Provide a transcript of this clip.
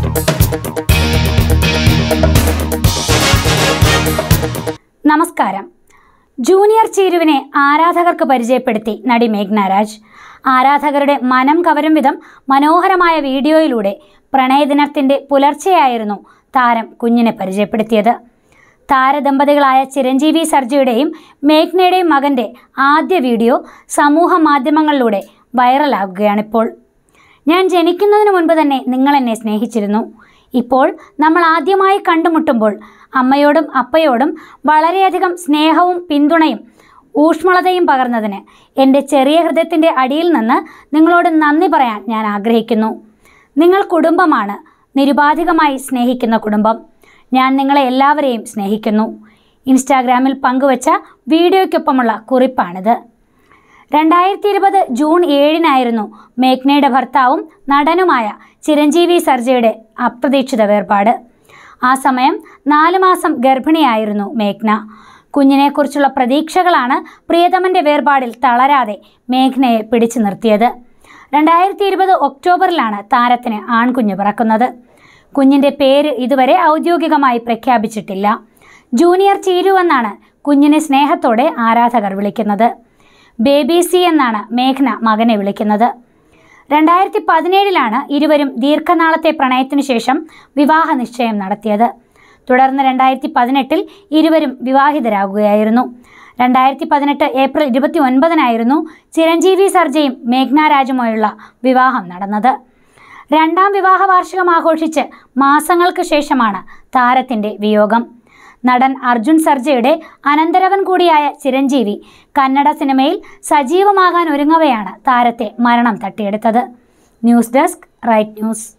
നമസ്കാരം ജൂനിയർ ചീരുവിനെ ആരാധകർക്ക് പരിചയപ്പെടുത്തി നടി മേഘ്ന രാജ് ആരാധകരുടെ മനം കവരും വിധം മനോഹരമായ വീഡിയോയിലൂടെ പ്രണയദിനത്തിൻ്റെ പുലർച്ചെയായിരുന്നു താരം കുഞ്ഞിനെ പരിചയപ്പെടുത്തിയത് താരദമ്പതികളായ ചിരഞ്ജീവി സർജയുടെയും മേഘ്നയുടെയും മകൻ്റെ ആദ്യ വീഡിയോ സമൂഹ മാധ്യമങ്ങളിലൂടെ വൈറലാകുകയാണിപ്പോൾ ഞാൻ ജനിക്കുന്നതിന് മുൻപ് തന്നെ നിങ്ങൾ എന്നെ സ്നേഹിച്ചിരുന്നു ഇപ്പോൾ നമ്മൾ ആദ്യമായി കണ്ടുമുട്ടുമ്പോൾ അമ്മയോടും അപ്പയോടും വളരെയധികം സ്നേഹവും പിന്തുണയും ഊഷ്മളതയും പകർന്നതിന് എൻ്റെ ചെറിയ ഹൃദയത്തിൻ്റെ അടിയിൽ നിന്ന് നിങ്ങളോട് നന്ദി പറയാൻ ഞാൻ ആഗ്രഹിക്കുന്നു നിങ്ങൾ കുടുംബമാണ് നിരുപാധികമായി സ്നേഹിക്കുന്ന കുടുംബം ഞാൻ നിങ്ങളെ എല്ലാവരെയും സ്നേഹിക്കുന്നു ഇൻസ്റ്റാഗ്രാമിൽ പങ്കുവച്ച വീഡിയോയ്ക്കൊപ്പമുള്ള കുറിപ്പാണിത് രണ്ടായിരത്തി ഇരുപത് ജൂൺ ഏഴിനായിരുന്നു മേഘ്നയുടെ ഭർത്താവും നടനുമായ ചിരഞ്ജീവി സർജയുടെ അപ്രതീക്ഷിത വേർപാട് ആ സമയം നാല് മാസം ഗർഭിണിയായിരുന്നു മേഘ്ന കുഞ്ഞിനെക്കുറിച്ചുള്ള പ്രതീക്ഷകളാണ് പ്രിയതമൻ്റെ വേർപാടിൽ തളരാതെ മേഘ്നയെ പിടിച്ചു നിർത്തിയത് രണ്ടായിരത്തി ഇരുപത് ഒക്ടോബറിലാണ് താരത്തിന് ആൺകുഞ്ഞ് പിറക്കുന്നത് കുഞ്ഞിൻ്റെ പേര് ഇതുവരെ ഔദ്യോഗികമായി പ്രഖ്യാപിച്ചിട്ടില്ല ജൂനിയർ ചീരു എന്നാണ് കുഞ്ഞിനെ സ്നേഹത്തോടെ ആരാധകർ വിളിക്കുന്നത് ബേബി സി എന്നാണ് മേഘ്ന മകനെ വിളിക്കുന്നത് രണ്ടായിരത്തി പതിനേഴിലാണ് ഇരുവരും ദീർഘനാളത്തെ പ്രണയത്തിനു ശേഷം വിവാഹ നിശ്ചയം നടത്തിയത് തുടർന്ന് രണ്ടായിരത്തി പതിനെട്ടിൽ ഇരുവരും വിവാഹിതരാകുകയായിരുന്നു രണ്ടായിരത്തി പതിനെട്ട് ഏപ്രിൽ ഇരുപത്തി ഒൻപതിനായിരുന്നു ചിരഞ്ജീവി സർജയും മേഘ്ന രാജുമായുള്ള വിവാഹം നടന്നത് രണ്ടാം വിവാഹ വാർഷികം ആഘോഷിച്ച് മാസങ്ങൾക്ക് ശേഷമാണ് താരത്തിൻ്റെ വിയോഗം നടൻ അർജുൻ സർജയുടെ അനന്തരവൻ കൂടിയായ ചിരഞ്ജീവി കന്നഡ സിനിമയിൽ സജീവമാകാൻ ഒരുങ്ങവെയാണ് താരത്തെ മരണം തട്ടിയെടുത്തത് ന്യൂസ് ഡെസ്ക് റൈറ്റ് ന്യൂസ്